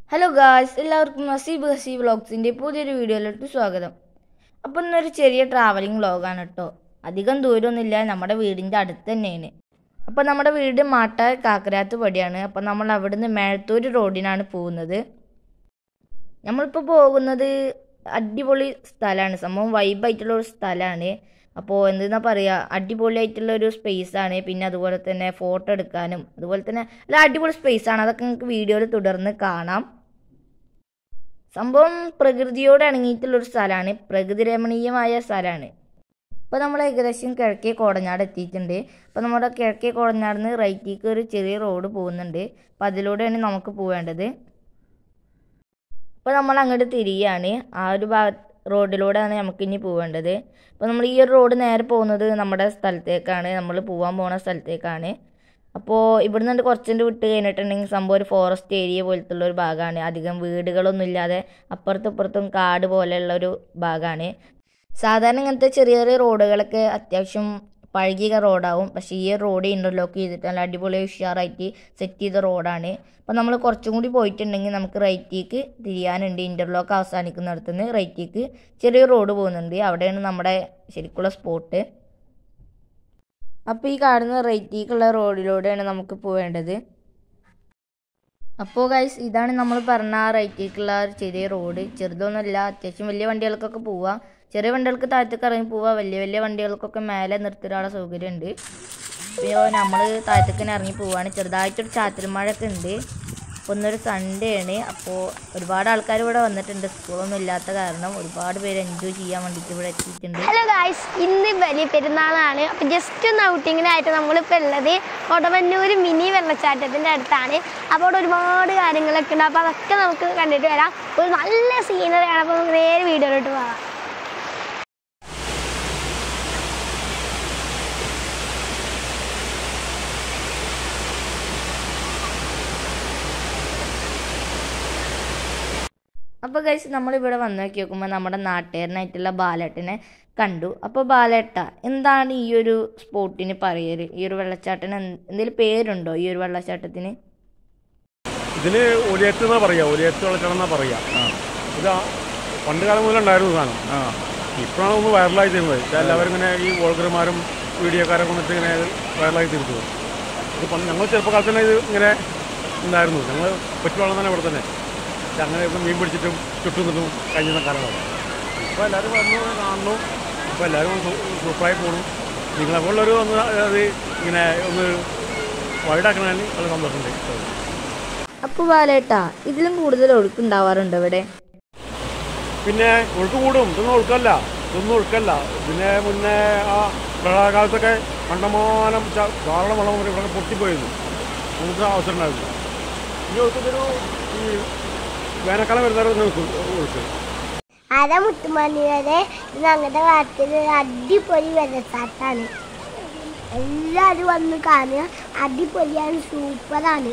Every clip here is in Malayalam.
ഹലോ ഗായ്സ് എല്ലാവർക്കും നസീബ് ഹസീബ് വ്ളോഗ്സിൻ്റെ പുതിയൊരു വീഡിയോയിലോട്ട് സ്വാഗതം അപ്പം ഇന്നൊരു ചെറിയ ട്രാവലിംഗ് വ്ളോഗാണ് കേട്ടോ അധികം ദൂരമൊന്നുമില്ല നമ്മുടെ വീടിൻ്റെ അടുത്ത് തന്നെയാണ് അപ്പോൾ നമ്മുടെ വീട് മാട്ട കാക്കരാത്ത് പടിയാണ് അപ്പോൾ നമ്മൾ അവിടുന്ന് മേഴത്തൂർ റോഡിനാണ് പോകുന്നത് നമ്മളിപ്പോൾ പോകുന്നത് അടിപൊളി സ്ഥലമാണ് സംഭവം വൈബായിട്ടുള്ള ഒരു സ്ഥലമാണ് അപ്പോൾ എന്തെന്നാ പറയുക അടിപൊളിയായിട്ടുള്ള ഒരു സ്പേസ് ആണ് പിന്നെ അതുപോലെ തന്നെ ഫോട്ടോ എടുക്കാനും അതുപോലെ തന്നെ അല്ല അടിപൊളി സ്പേസ് ആണ് അതൊക്കെ നിങ്ങൾക്ക് വീഡിയോയിൽ തുടർന്ന് കാണാം സംഭവം പ്രകൃതിയോട് ഇണങ്ങിയിട്ടുള്ള ഒരു സ്ഥലമാണ് പ്രകൃതി രമണീയമായ സ്ഥലമാണ് ഇപ്പോൾ നമ്മൾ ഏകദേശം കിഴക്കേ കോടഞ്ഞാട് എത്തിയിട്ടുണ്ട് അപ്പോൾ നമ്മുടെ കിഴക്കേ കോടഞ്ഞാടിന് റൈറ്റിലേക്ക് ഒരു ചെറിയ റോഡ് പോകുന്നുണ്ട് അപ്പോൾ അതിലൂടെയാണ് നമുക്ക് പോവേണ്ടത് അപ്പോൾ നമ്മൾ അങ്ങോട്ട് തിരിയാണ് ആ ഒരു ഭാഗ റോഡിലൂടെയാണ് നമുക്ക് ഇനി പോവേണ്ടത് അപ്പോൾ നമ്മൾ ഈ ഒരു റോഡ് നേരെ പോകുന്നത് നമ്മുടെ സ്ഥലത്തേക്കാണ് നമ്മൾ പോകാൻ പോകുന്ന സ്ഥലത്തേക്കാണ് അപ്പോൾ ഇവിടെ നിന്ന് കുറച്ചുകൊണ്ട് വിട്ട് കഴിഞ്ഞിട്ടുണ്ടെങ്കിൽ സംഭവം ഒരു ഫോറസ്റ്റ് ഏരിയ പോലത്തുള്ള ഒരു ഭാഗമാണ് അധികം വീടുകളൊന്നും ഇല്ലാതെ അപ്പുറത്തും ഇപ്പുറത്തും കാട് പോലെയുള്ള ഒരു ഭാഗമാണ് സാധാരണ ഇങ്ങനത്തെ ചെറിയ ചെറിയ റോഡുകളൊക്കെ അത്യാവശ്യം പഴകിയ റോഡാവും പക്ഷേ ഈ റോഡ് ഇൻ്റർലോക്ക് ചെയ്തിട്ട് നല്ല അടിപൊളി ഉഷാറായിട്ട് സെറ്റ് ചെയ്ത റോഡാണ് അപ്പോൾ നമ്മൾ കുറച്ചും കൂടി പോയിട്ടുണ്ടെങ്കിൽ നമുക്ക് റൈറ്റിലേക്ക് തിരിയാനുണ്ട് ഇൻ്റർലോക്ക് അവസാനിക്കുന്നിടത്ത് നിന്ന് റൈറ്റിലേക്ക് ചെറിയ റോഡ് പോകുന്നുണ്ട് അവിടെയാണ് നമ്മുടെ ശരിക്കുള്ള സ്പോട്ട് അപ്പോൾ ഈ കാണുന്ന റൈറ്റിലേക്കുള്ള റോഡിലൂടെയാണ് നമുക്ക് പോവേണ്ടത് അപ്പോൾ ഗൈസ് ഇതാണ് നമ്മൾ പറഞ്ഞ ആ റൈറ്റിലേക്കുള്ള ഒരു ചെറിയ റോഡ് ചെറുതൊന്നുമല്ല അത്യാവശ്യം വലിയ വണ്ടികൾക്കൊക്കെ പോവാം ചെറിയ വണ്ടികൾക്ക് താഴത്തേക്ക് ഇറങ്ങി പോവാം വലിയ വലിയ വണ്ടികൾക്കൊക്കെ മേലെ നിർത്തിയിടാനുള്ള സൗകര്യമുണ്ട് ഇപ്പോൾ നമ്മൾ താഴത്തേക്ക് തന്നെ ഇറങ്ങി പോവാണ് ചെറുതായിട്ടൊരു ചാറ്റൽ മഴയൊക്കെ ഉണ്ട് അപ്പോൾ ഇന്നൊരു സൺഡേ ആണ് അപ്പോൾ ഒരുപാട് ആൾക്കാർ ഇവിടെ വന്നിട്ടുണ്ട് സ്കൂളൊന്നും ഇല്ലാത്ത കാരണം ഒരുപാട് പേര് എൻജോയ് ചെയ്യാൻ വേണ്ടിയിട്ട് ഇവിടെ എത്തിയിട്ടുണ്ട് ഹലോ ഗായ്സ് ഇന്ന് വലിയ പെരുന്നാളാണ് അപ്പം ജസ്റ്റ് ഒന്ന് ഔട്ടിങ്ങിനായിട്ട് നമ്മളിപ്പോൾ ഉള്ളത് കൊടവന്നൂർ മിനി വെള്ളച്ചാട്ടത്തിൻ്റെ അടുത്താണ് അപ്പോൾ അവിടെ ഒരുപാട് കാര്യങ്ങളൊക്കെ ഉണ്ട് അപ്പോൾ അതൊക്കെ നമുക്ക് കണ്ടിട്ട് വരാം ഒരു നല്ല സീനറിയാണ് അപ്പോൾ നമുക്ക് നേരെ വീഡിയോയിലോട്ട് പോകാം അപ്പോൾ ഗൈസ് നമ്മളിവിടെ വന്ന് നോക്കി നോക്കുമ്പോൾ നമ്മുടെ നാട്ടുകാരനായിട്ടുള്ള ബാലേട്ടനെ കണ്ടു അപ്പോൾ ബാലേട്ട എന്താണ് ഈ ഒരു സ്പോട്ടിന് പറയല് ഈ ഒരു വെള്ളച്ചാട്ടത്തിന് എന്തെങ്കിലും പേരുണ്ടോ ഈ ഒരു വെള്ളച്ചാട്ടത്തിന് ഇതിന് ഒലിയത്ത് എന്നാ പറയാ ഒലിയത്ത് വെള്ളച്ചാട്ടം എന്നാ പറയാ ഇത് ആ പണ്ട് കാലം മുതൽ ഉണ്ടായിരുന്നു സാധനം ഇപ്പോഴാണ് ഒന്ന് വൈറലായി തീരുന്നത് ഇത് എല്ലാവരും ഇങ്ങനെ ഈ വോൾഗർമാരും വീഡിയോക്കാരൊക്കെ വന്നിട്ട് ഇങ്ങനെ വൈറലായി തീർത്തത് ഇത് പണ്ട് ഞങ്ങൾ ചെറുപ്പകാലത്ത് തന്നെ ഇത് ഇങ്ങനെ ഉണ്ടായിരുന്നു ഞങ്ങൾ പറ്റുവെള്ളം തന്നെ ഇവിടെ തന്നെ പക്ഷെ അങ്ങനെ ഇപ്പം മീൻ പിടിച്ചിട്ടും ചുറ്റുന്നിട്ടും കഴിഞ്ഞ കാലമാണ് ഇപ്പോൾ എല്ലാവരും വന്നു കാണുന്നു ഇപ്പോൾ എല്ലാവരും സൂ- സൂപ്പറായി പോകണം നിങ്ങളെപ്പോലുള്ളൊരു ഒന്ന് അത് ഇങ്ങനെ ഒന്ന് വൈഡാക്കണമെങ്കിൽ വളരെ സന്തോഷമുണ്ട് അപ്പോൾ ബാലേട്ട ഇതിലും കൂടുതൽ ഒഴുക്കുണ്ടാവാറുണ്ടോ ഇവിടെ പിന്നെ ഒഴുക്ക് കൂടും ഇതൊന്നും ഒഴുക്കല്ല ഇതൊന്നും ഒഴുക്കല്ല ഇതിന് മുന്നേ ആ പ്രളയകാലത്തൊക്കെ കണ്ടമാനം ച- ധാരാളം വെള്ളം വരെ ഇവിടെ പൊട്ടിപ്പോയിരുന്നു നമുക്ക് അവസരം ഉണ്ടായിരുന്നു ഈ ഒഴുക്കൊരു ഈ വേനൽക്കാലം വരുന്നവരെ നിൽക്കും ഒഴുക്ക് അര മുത്തുമണി വരെ ഇത് ഞങ്ങളുടെ കാലത്തിൽ ഒരു അടിപൊളി വെള്ളച്ചാട്ടാണ് എല്ലാവരും വന്ന് കാണുക അടിപൊളിയാണ് സൂപ്പറാണ്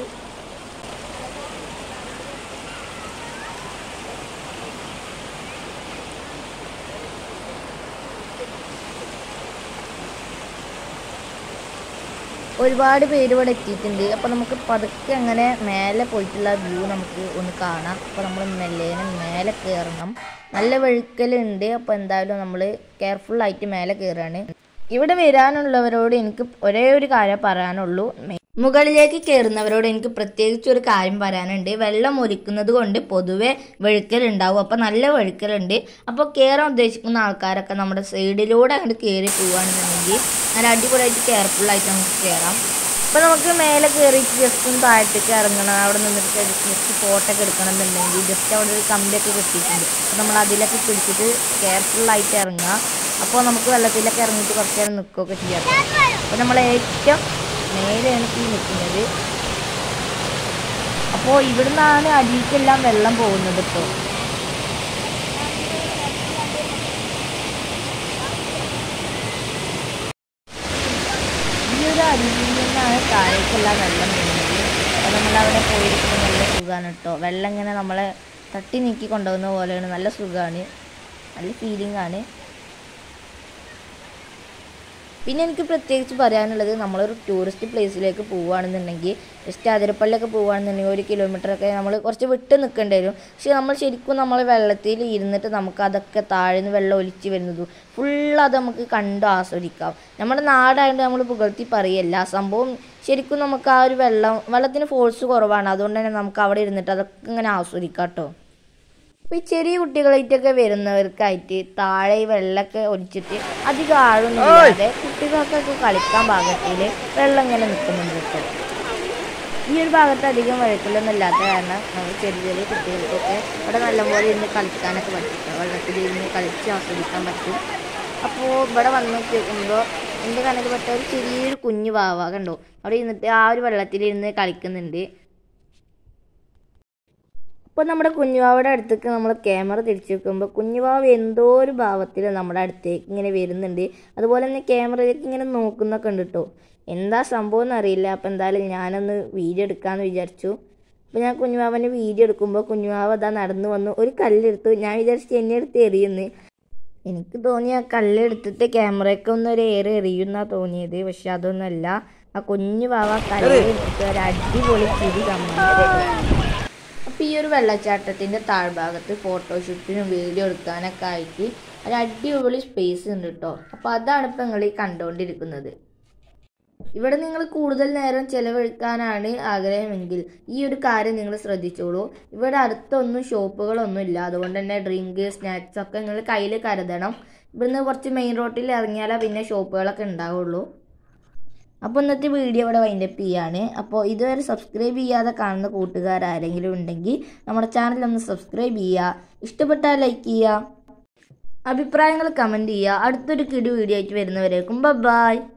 ഒരുപാട് പേര് ഇവിടെ എത്തിയിട്ടുണ്ട് അപ്പോൾ നമുക്ക് പതുക്കെ അങ്ങനെ മേലെ പോയിട്ടുള്ള വ്യൂ നമുക്ക് ഒന്ന് കാണാം അപ്പോൾ നമ്മൾ മെല്ലേനെ മേലെ കയറണം നല്ല വെഴുക്കലുണ്ട് അപ്പോൾ എന്തായാലും നമ്മൾ കെയർഫുള്ളായിട്ട് മേലെ കയറുകയാണ് ഇവിടെ വരാനുള്ളവരോട് എനിക്ക് ഒരേ ഒരു കാര്യം പറയാനുള്ളൂ മെ- മുകളിലേക്ക് കയറുന്നവരോട് എനിക്ക് പ്രത്യേകിച്ച് ഒരു കാര്യം പറയാനുണ്ട് വെള്ളം ഒലിക്കുന്നത് കൊണ്ട് പൊതുവെ വെഴുക്കലുണ്ടാവും അപ്പോൾ നല്ല വെഴുക്കലുണ്ട് അപ്പോൾ കയറാൻ ഉദ്ദേശിക്കുന്ന ആൾക്കാരൊക്കെ നമ്മുടെ സൈഡിലൂടെ അങ്ങോട്ട് കയറി പോവുകയാണെന്നുണ്ടെങ്കിൽ നല്ല അടിപൊളിയായിട്ട് കെയർഫുള്ളായിട്ട് നമുക്ക് കയറാം അപ്പോൾ നമുക്ക് മേലെ കയറിയിട്ട് ജസ്റ്റ് ഒന്ന് താഴത്തേക്ക് ഇറങ്ങണം അവിടെ നിന്നിട്ട് ജസ്റ്റ് ഫോട്ടോ ഒക്കെ എടുക്കണം എന്നുണ്ടെങ്കിൽ ജസ്റ്റ് അവിടെ ഒരു കമ്പിയൊക്കെ കെട്ടിയിട്ടുണ്ട് അപ്പോൾ നമ്മൾ അതിലൊക്കെ പിടിച്ചിട്ട് കെയർഫുള്ളായിട്ട് ഇറങ്ങുക അപ്പോൾ നമുക്ക് വെള്ളത്തിലൊക്കെ ഇറങ്ങിയിട്ട് കുറച്ച് നേരം നിൽക്കുകയൊക്കെ ചെയ്യാം അപ്പോൾ നമ്മൾ ഏറ്റവും മേലെയാണ് ഈ നിൽക്കുന്നത് അപ്പോൾ ഇവിടുന്നാണ് അടിയിലേക്കെല്ലാം വെള്ളം പോകുന്നത് ഇപ്പോൾ ഈ ഒരു അരുവിയിൽ നിന്നാണ് താഴേക്കുള്ള വെള്ളം വീഴുന്നത് അപ്പോൾ നമ്മളവിടെ പോയിരിക്കുമ്പോൾ നല്ല സുഖമാണ് കേട്ടോ വെള്ളം ഇങ്ങനെ നമ്മളെ തട്ടി നീക്കി കൊണ്ടുപോകുന്ന പോലെയാണ് നല്ല സുഖമാണ് നല്ല ഫീലിംഗ് ആണ് പിന്നെ എനിക്ക് പ്രത്യേകിച്ച് പറയാനുള്ളത് നമ്മളൊരു ടൂറിസ്റ്റ് പ്ലേസിലേക്ക് പോവുകയാണെന്നുണ്ടെങ്കിൽ ജസ്റ്റ് അതിരപ്പള്ളിയൊക്കെ പോവുകയാണെന്നുണ്ടെങ്കിൽ ഒരു കിലോമീറ്ററൊക്കെ നമ്മൾ കുറച്ച് വിട്ട് നിൽക്കേണ്ടി വരും പക്ഷെ നമ്മൾ ശരിക്കും നമ്മൾ വെള്ളത്തിൽ ഇരുന്നിട്ട് നമുക്ക് അതൊക്കെ താഴ്ന്ന് വെള്ളം ഒലിച്ച് വരുന്നതും ഫുൾ അത് നമുക്ക് കണ്ട് ആസ്വദിക്കാം നമ്മുടെ നാടായതുകൊണ്ട് നമ്മൾ പുകഴ്ത്തി പറയല്ല സംഭവം ശരിക്കും നമുക്ക് ആ ഒരു വെള്ളം വെള്ളത്തിന് ഫോഴ്സ് കുറവാണ് അതുകൊണ്ട് തന്നെ നമുക്ക് അവിടെ ഇരുന്നിട്ട് അതൊക്കെ ഇങ്ങനെ ആസ്വദിക്കാം കേട്ടോ അപ്പോൾ ഈ ചെറിയ കുട്ടികളായിട്ടൊക്കെ വരുന്നവർക്കായിട്ട് താഴെ ഈ വെള്ളമൊക്കെ ഒലിച്ചിട്ട് അധികം ആഴൊന്നും ഇല്ലാതെ കുട്ടികൾക്കൊക്കെ കളിക്കാൻ പാകത്തിൽ വെള്ളം ഇങ്ങനെ നിൽക്കുന്നുണ്ട് ഇപ്പോൾ ഈ ഒരു ഭാഗത്ത് അധികം വഴുക്കലൊന്നും ഇല്ലാത്ത കാരണം നമ്മൾ ചെറിയ ചെറിയ കുട്ടികൾക്കൊക്കെ ഇവിടെ നല്ലപോലെ ഇരുന്ന് കളിക്കാനൊക്കെ പറ്റും വെള്ളത്തിൽ ഇരുന്ന് കളിച്ച് ആസ്വദിക്കാൻ പറ്റും അപ്പോൾ ഇവിടെ വന്ന് നോക്കുമ്പോൾ എൻ്റെ കണക്ക് പെട്ട ഒരു ചെറിയൊരു കുഞ്ഞു വാവ കണ്ടോ അവിടെ ഇരുന്നിട്ട് ആ ഒരു വെള്ളത്തിലിരുന്ന് കളിക്കുന്നുണ്ട് അപ്പോൾ നമ്മുടെ കുഞ്ഞുവാവയുടെ അടുത്തേക്ക് നമ്മൾ ക്യാമറ തിരിച്ചു വെക്കുമ്പോൾ കുഞ്ഞുവാവ് എന്തോ ഒരു ഭാവത്തിൽ നമ്മുടെ അടുത്തേക്ക് ഇങ്ങനെ വരുന്നുണ്ട് അതുപോലെ തന്നെ ക്യാമറയിലേക്ക് ഇങ്ങനെ നോക്കുന്നൊക്കെ ഉണ്ട് കേട്ടോ എന്താ സംഭവം എന്നറിയില്ല അപ്പോൾ എന്തായാലും ഞാനൊന്ന് വീഡിയോ എടുക്കാമെന്ന് വിചാരിച്ചു അപ്പോൾ ഞാൻ കുഞ്ഞുവാവൻ്റെ വീഡിയോ എടുക്കുമ്പോൾ കുഞ്ഞുവാവ് അതാ നടന്നു വന്നു ഒരു കല്ലെടുത്തു ഞാൻ വിചാരിച്ചു എന്നെ എടുത്ത് എറിയുന്നു എനിക്ക് തോന്നി ആ കല്ലെടുത്തിട്ട് ക്യാമറയ്ക്ക് ഒന്ന് ഒരു ഏറെ എറിയുന്നാ തോന്നിയത് പക്ഷെ അതൊന്നുമല്ല ആ കുഞ്ഞു വാവ കല്ലെടുത്തിട്ട് ഒരു അടിപൊളി ചിരി സമ്മാനിച്ചു അപ്പോൾ ഈ ഒരു വെള്ളച്ചാട്ടത്തിൻ്റെ താഴ്ഭാഗത്ത് ഫോട്ടോഷൂട്ടിനും വീഡിയോ എടുക്കാനൊക്കെ ആയിട്ട് ഒരു അടിപൊളി സ്പേസ് ഉണ്ട് കേട്ടോ അപ്പോൾ അതാണ് ഇപ്പോൾ നിങ്ങൾ ഈ കണ്ടുകൊണ്ടിരിക്കുന്നത് ഇവിടെ നിങ്ങൾ കൂടുതൽ നേരം ചെലവഴിക്കാനാണ് ആഗ്രഹമെങ്കിൽ ഈ ഒരു കാര്യം നിങ്ങൾ ശ്രദ്ധിച്ചോളൂ ഇവിടെ അടുത്തൊന്നും ഷോപ്പുകളൊന്നും ഇല്ല അതുകൊണ്ട് തന്നെ ഡ്രിങ്ക് സ്നാക്സ് ഒക്കെ നിങ്ങൾ കയ്യിൽ കരുതണം ഇവിടുന്ന് കുറച്ച് മെയിൻ റോട്ടിൽ ഇറങ്ങിയാലേ പിന്നെ ഷോപ്പുകളൊക്കെ ഉണ്ടാവുള്ളൂ അപ്പോൾ ഇന്നത്തെ വീഡിയോ ഇവിടെ വൈൻഡപ്പ് ചെയ്യാണ് അപ്പോൾ ഇതുവരെ സബ്സ്ക്രൈബ് ചെയ്യാതെ കാണുന്ന കൂട്ടുകാർ ആരെങ്കിലും ഉണ്ടെങ്കിൽ നമ്മുടെ ചാനൽ ഒന്ന് സബ്സ്ക്രൈബ് ചെയ്യുക ഇഷ്ടപ്പെട്ടാൽ ലൈക്ക് ചെയ്യുക അഭിപ്രായങ്ങൾ കമൻറ്റ് ചെയ്യുക അടുത്തൊരു കിടു വീഡിയോ ആയിട്ട് വരുന്നവരേക്കും ബൈ